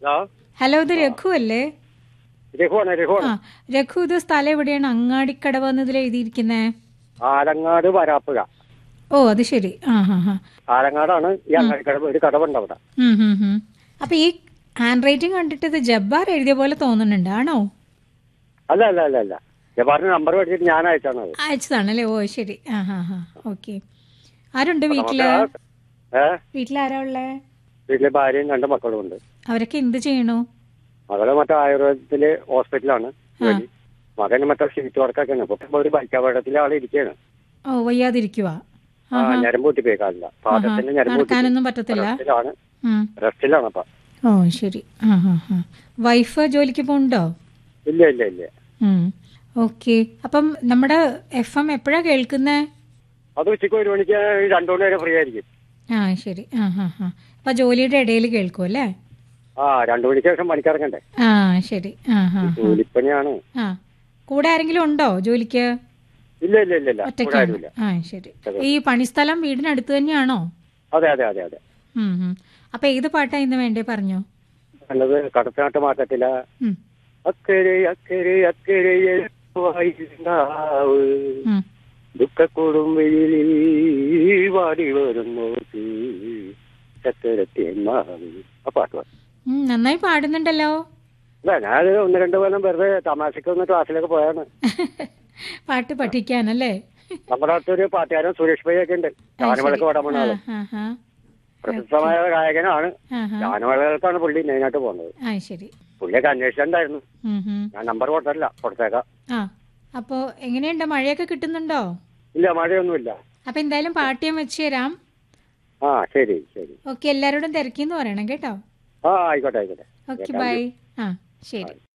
ആ ഹലോ ഇത് രഘു അല്ലേ രഘുവാണ് ആ രഘുവാണ് രഘു ഇത് സ്ഥലം എവിടെയാണ് അങ്ങാടിക്കടവ് എന്നതിൽ എഴുതിയിരിക്കുന്നേ ആലങ്ങാട് വരാപ്പുഴ ഓ അത് ശരി ആ ഹാ ഹാ ആലങ്ങാടാണ് ഈ അങ്ങാടിക്കടവ് ഒരു കടവുണ്ട് അവിടെ ഉം, ഉം, ഉം. അപ്പൊ ഈ ഹാൻഡ് റൈറ്റിംഗ് കണ്ടിട്ട് ഇത് ജബ്ബാർ എഴുതിയ പോലെ തോന്നുന്നുണ്ട് ആണോ അല്ല അല്ല അല്ല അല്ല ജബാറിന് നമ്പർ മേടിച്ചിട്ട് ഞാൻ അയച്ചാണ് അത് അയച്ചതാണല്ലേ ഓ ശരി ആ ഹാ ഹാ ഓക്കെ ആരുണ്ട് വീട്ടില് ഏ വീട്ടിൽ ആരാ ഉള്ളേ വീട്ടിലെ ഭാര്യയും രണ്ട് മക്കളും ഉണ്ട് അവരൊക്കെ എന്ത് ചെയ്യണു മകള് മറ്റേ ആയുർവേദത്തില് ഹോസ്പിറ്റലാണ് ജോലി മകന് മറ്റേ ഷീറ്റ് വർക്കൊക്കെയാണ് ഇപ്പൊ ഒരു ബൈക്ക് അപകടത്തിലെ ആൾ ഇരിക്കുകയാണ് ഓ വയ്യാതിരിക്കുക ആ ഞരമ്പ് പൊട്ടിപ്പോയി കാലില്ല പാദത്തിന്റെ ഞരമ്പ് നടക്കാനൊന്നും പറ്റത്തില്ല റെസ്റ്റിലാണ് ഉം. റെസ്റ്റിലാണ് അപ്പൊ ഓ ശരി ആ ഹാ ഹാ വൈഫ് ജോലിക്ക് പോകുന്നുണ്ടോ ഇല്ല ഇല്ല ഇല്ല ഓക്കെ അപ്പം നമ്മുടെ എഫ് എം എപ്പോഴാ കേൾക്കുന്നേ അത് ഉച്ചയ്ക്ക് ഒരു മണിക്ക് രണ്ടു മണി വരെ ഫ്രീ ആയിരിക്കും ആ ശരി ആ ഹാ ഹാ അപ്പൊ ജോലിയുടെ ഇടയിൽ കേൾക്കും അല്ലേ ആ രണ്ടു മണിക്ക് ശേഷം പണിക്കിറങ്ങണ്ടേ ആ ശരി ആ ഹാ ജോലിപ്പണിയാണ് ആ കൂടെ ആരെങ്കിലും ഉണ്ടോ ജോലിക്ക് ഇല്ല ഇല്ല ഇല്ല ഇല്ല ഇവിടെ ഒറ്റയ്ക്കാണ് ആരുമില്ല ആ ശരി ഈ പണിസ്ഥലം വീടിനടുത്ത് തന്നെയാണോ അതെ അതെ അതെ അതെ ഉം, ഉം. അപ്പൊ ഏത് പാട്ടാ ഇന്ന് വേണ്ടേ പറഞ്ഞോ നല്ലത് കടത്തനാട്ട് മാറ്റത്തില ഉം, അക്കരെ അക്കരെ അക്കരെ വായിണ്ടാവ് ഉം. ദുഃഖക്കൂടും വെയിലിൽ വാടി വരുന്നോർക്ക് ചക്കരത്തേൻ മാവ് ആ പാട്ട് പാടും ഉം, നന്നായി പാടുന്നുണ്ടല്ലോ അല്ല ഞാനത് ഒന്ന് രണ്ട് കൊല്ലം വെറുതെ തമാശക്ക് ഒന്ന് ക്ലാസ്സിലൊക്കെ പോയാണ് പാട്ട് പഠിക്കാനല്ലേ നമ്മുടെ അടുത്തൊരു പാട്ടുകാരൻ സുരേഷ് ഭായി ഒക്കെ ഉണ്ട് ഗാനമേളക്ക് പാടാൻ പോണ ആള് ആ ഹാ പ്രസിദ്ധമായ ഗായകനാണ് ആ ഹാ ഗാനമേളകൾക്കാണ് പുള്ളി മെയിനായിട്ട് പോകുന്നത് ആ ശരി പുള്ളിയൊക്കെ അന്വേഷിച്ചിട്ടുണ്ടായിരുന്നു ഉം, ഉം. ഞാൻ നമ്പർ കൊടുത്തല്ല കൊടുത്തേക്കാം ആ അപ്പോ എങ്ങനെയുണ്ട് മഴയൊക്കെ കിട്ടുന്നുണ്ടോ ഇല്ല മഴയൊന്നുമില്ല അപ്പൊ എന്തായാലും പാട്ടിയം വെച്ച് തരാം ആ ശരി ശരി ഓക്കെ എല്ലാരോടും തിരക്കിന്ന് പറയണം കേട്ടോ ആ ആയിക്കോട്ടെ ആയിക്കോട്ടെ ഓക്കെ ബൈ ആ ശരി